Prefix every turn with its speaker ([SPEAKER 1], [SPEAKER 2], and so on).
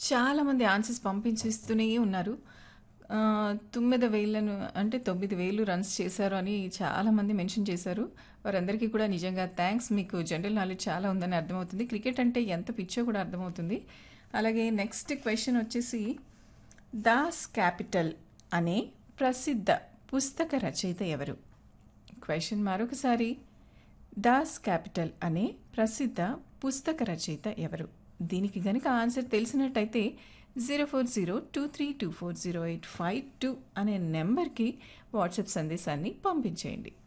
[SPEAKER 1] చాలామంది ఆన్సర్స్ పంపించేస్తూనే ఉన్నారు. ఆహ్, 9000ను అంటే 9000 రన్స్ చేశారు అని చాలామంది మెన్షన్ చేశారు. వారందరికీ కూడా నిజంగా థాంక్స్. మీకు జనరల్ నాలెడ్జ్ చాలా ఉందని అర్థమవుతుంది. క్రికెట్ అంటే ఎంత పిచ్చో కూడా అర్థమవుతుంది. అలాగే నెక్స్ట్ క్వెషన్ వచ్చేసి 'దాస్ క్యాపిటల్' అనే ప్రసిద్ధ పుస్తక రచయిత ఎవరు? క్వెషన్ మరొకసారి 'దాస్ క్యాపిటల్' అనే ప్రసిద్ధ పుస్తక రచయిత ఎవరు? దీనికి గనుక ఆన్సర్ తెలిసినట్టయితే 04023240852 అనే నెంబర్‌కి వాట్సాప్ సందేశాన్ని పంపించేయండి.